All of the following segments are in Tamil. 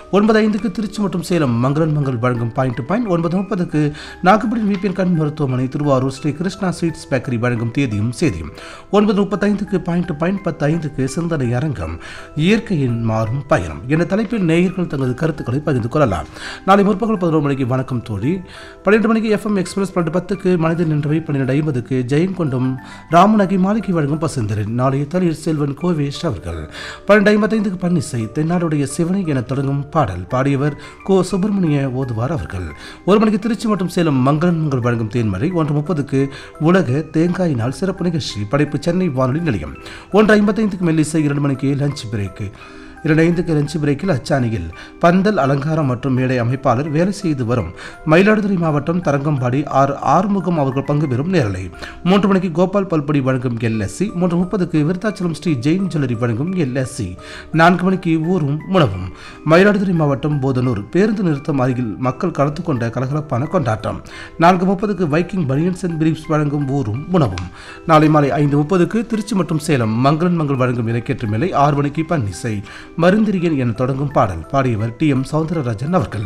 ஒன்பது ஐந்துக்கு திருச்சி மற்றும் சேலம் மங்களன் மங்கள் வழங்கும் பாயிண்ட் டு பாயிண்ட் ஒன்பது முப்பதுக்கு நாகப்பட்டினம் விபிஎன் கண் மருத்துவமனை திருவாரூர் ஸ்ரீ கிருஷ்ணா ஸ்வீட்ஸ் பேக்கரி வழங்கும் தேதியும் சேதியும் ஒன்பது முப்பத்தைந்துக்கு பாயிண்ட் டு பாயிண்ட் பத்து ஐந்துக்கு சிந்தனை அரங்கம் இயற்கையின் மாறும் பயணம் என்ற தலைப்பில் நேயர்கள் தங்களது கருத்துக்களை பகிர்ந்து கொள்ளலாம் நாளை முற்பகல் பதினோரு மணிக்கு வணக்கம் தோழி பன்னிரண்டு மணிக்கு எஃப்எம் எக்ஸ்பிரஸ் பன்னெண்டு பத்துக்கு மனிதன் நின்றவை பன்னிரண்டு ஐம்பதுக்கு ஜெயங்கொண்டம் ராமநகி மாளிகை வழங்கும் பசுந்தரின் நாளைய தளிர் செல்வன் கோவேஷ் அவர்கள் பன்னெண்டு ஐம்பத்தைந்துக்கு பன்னிசை தென்னாடுடைய சிவனை என தொடங்கும் பாடல் பாடியவர் கோ சுப்பிரமணிய ஓதுவார் அவர்கள் ஒரு மணிக்கு திருச்சி மற்றும் சேலம் மங்களன் மங்கள் வழங்கும் தேன்மறை ஒன்று முப்பதுக்கு உலக தேங்காய் நாள் சிறப்பு நிகழ்ச்சி படைப்பு சென்னை வானொலி நிலையம் ஒன்று ஐம்பத்தைந்துக்கு மெல்லிசை இரண்டு மணிக்கு லஞ்ச் பிரேக்கு இரண்டு ஐந்துக்கு லஞ்ச் பிரேக்கில் அச்சாணியில் பந்தல் அலங்காரம் மற்றும் மேடை அமைப்பாளர் வேலை செய்து வரும் மயிலாடுதுறை மாவட்டம் தரங்கம்பாடி ஆர் ஆறுமுகம் அவர்கள் பங்கு பெறும் நேரலை மூன்று மணிக்கு கோபால் பல்படி வழங்கும் எல்எஸ்சி மூன்று முப்பதுக்கு விருத்தாச்சலம் ஸ்ரீ ஜெயின் ஜுவல்லரி வழங்கும் எல்எஸ்சி நான்கு மணிக்கு ஊரும் உணவும் மயிலாடுதுறை மாவட்டம் போதனூர் பேருந்து நிறுத்தம் அருகில் மக்கள் கலந்து கொண்ட கலகலப்பான கொண்டாட்டம் நான்கு முப்பதுக்கு வைக்கிங் பனியன்ஸ் அண்ட் பிரீப்ஸ் வழங்கும் ஊரும் உணவும் நாளை மாலை ஐந்து முப்பதுக்கு திருச்சி மற்றும் சேலம் மங்களன் மங்கள் வழங்கும் இலக்கியற்று மேலை ஆறு மணிக்கு பன்னிசை மருந்திரியன் என தொடங்கும் பாடல் பாடியவர் டி எம் சௌந்தரராஜன் அவர்கள்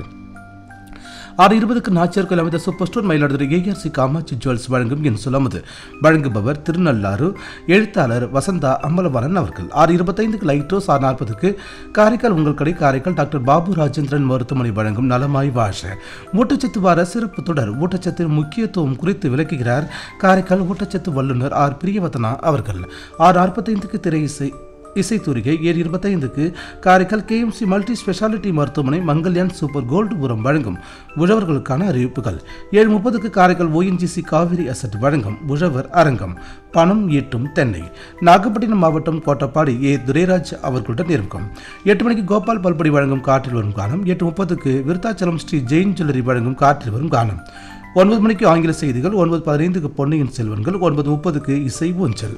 ஆறு இருபதுக்கு நாச்சியார்கள் அமைந்த super store Mayiladuthurai ARC Kamatchi jewels வழங்கும் என் சொல்லாமது வழங்குபவர் திருநள்ளாறு எழுத்தாளர் வசந்தா அம்பலவாணன் அவர்கள் ஆறு இருபத்தைந்துக்கு லைட்டோஸ் ஆறு நாற்பதுக்கு காரைக்கால் உங்கள் கடை காரைக்கால் டாக்டர் பாபு ராஜேந்திரன் மருத்துவமனை வழங்கும் நலமாய் வாழ ஊட்டச்சத்து வார சிறப்பு தொடர் ஊட்டச்சத்தின் முக்கியத்துவம் குறித்து விளக்குகிறார் காரைக்கால் ஊட்டச்சத்து வல்லுநர் ஆர் பிரியவதனா அவர்கள் ஆறு நாற்பத்தைந்துக்கு திரை இசை இசைத்தூரிகை ஏழு இருபத்தைந்துக்கு காரைக்கால் கேஎம்சி மல்டி ஸ்பெஷாலிட்டி மருத்துவமனை மங்கல்யான் சூப்பர் கோல்டு உரம் வழங்கும் உழவர்களுக்கான அறிவிப்புகள் ஏழு முப்பதுக்கு காரைக்கால் ஓஎன்ஜிசி காவிரி அசட் வழங்கும் உழவர் அரங்கம் பணம் ஈட்டும் தென்னை நாகப்பட்டினம் மாவட்டம் கோட்டப்பாடி ஏ துரைராஜ் அவர்களுடன் இருக்கும் எட்டு மணிக்கு கோபால் பல்படி வழங்கும் காற்றில் வரும் கானம் எட்டு முப்பதுக்கு விருத்தாச்சலம் ஸ்ரீ ஜெயின் ஜுவல்லரி வழங்கும் காற்றில் வரும் கானம் ஒன்பது மணிக்கு ஆங்கில செய்திகள் ஒன்பது பதினைந்துக்கு பொன்னியின் செல்வன்கள் ஒன்பது முப்பதுக்கு இசை ஊஞ்சல்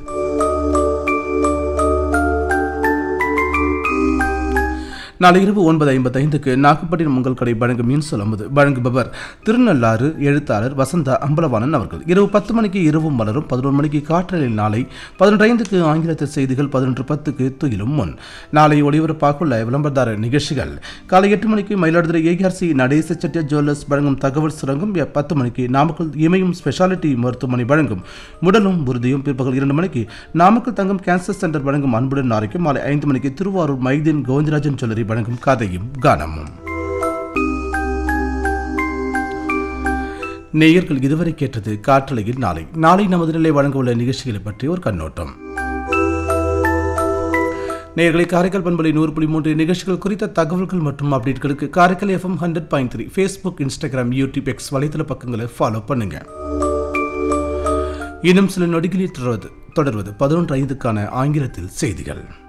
நாளை இரவு ஒன்பது ஐம்பத்தைந்துக்கு நாகப்பட்டினம் உங்கள் கடை வழங்கும் மீன் சொல்லமுது வழங்குபவர் திருநள்ளாறு எழுத்தாளர் வசந்தா அம்பலவாணன் அவர்கள் இரவு பத்து மணிக்கு இரவும் மலரும் பதினொரு மணிக்கு காற்றலில் நாளை பதினொன்று ஐந்துக்கு ஆங்கிலத்தில் செய்திகள் பதினொன்று பத்துக்கு துயிலும் முன் நாளை ஒளிபரப்பாகுள்ள விளம்பரதார நிகழ்ச்சிகள் காலை எட்டு மணிக்கு மயிலாடுதுறை ஏஆர்சி நடேச செட்டியா ஜுவல்லர்ஸ் வழங்கும் தகவல் சுரங்கம் எ- பத்து மணிக்கு நாமக்கல் இமயம் ஸ்பெஷாலிட்டி மருத்துவமனை வழங்கும் உடலும் உறுதியும் பிற்பகல் இரண்டு மணிக்கு நாமக்கல் தங்கம் கேன்சர் சென்டர் வழங்கும் அன்புடன் நாளைக்கும் மாலை ஐந்து மணிக்கு திருவாரூர் மைதீன் கோவிந்தராஜன் ஜுவல்லரி வழங்கும் கதையும் கானமும் நேயர்கள் இதுவரை கேட்டது காற்றலையில் நாளை நாளை நமது நிலை வழங்க உள்ள நிகழ்ச்சிகளை பற்றி ஒரு கண்ணோட்டம் நேயர்களை காரைக்கால் பண்பலை நூறு புள்ளி மூன்று நிகழ்ச்சிகள் குறித்த தகவல்கள் மற்றும் அப்டேட்களுக்கு Karaikal FM hundred point three Facebook Instagram YouTube X வலைத்தள பக்கங்களை ஃபாலோ பண்ணுங்க இன்னும் சில நொடிகளில் தொடர்வது தொடர்வது பதினொன்று ஐந்துக்கான ஆங்கிலத்தில் செய்திகள்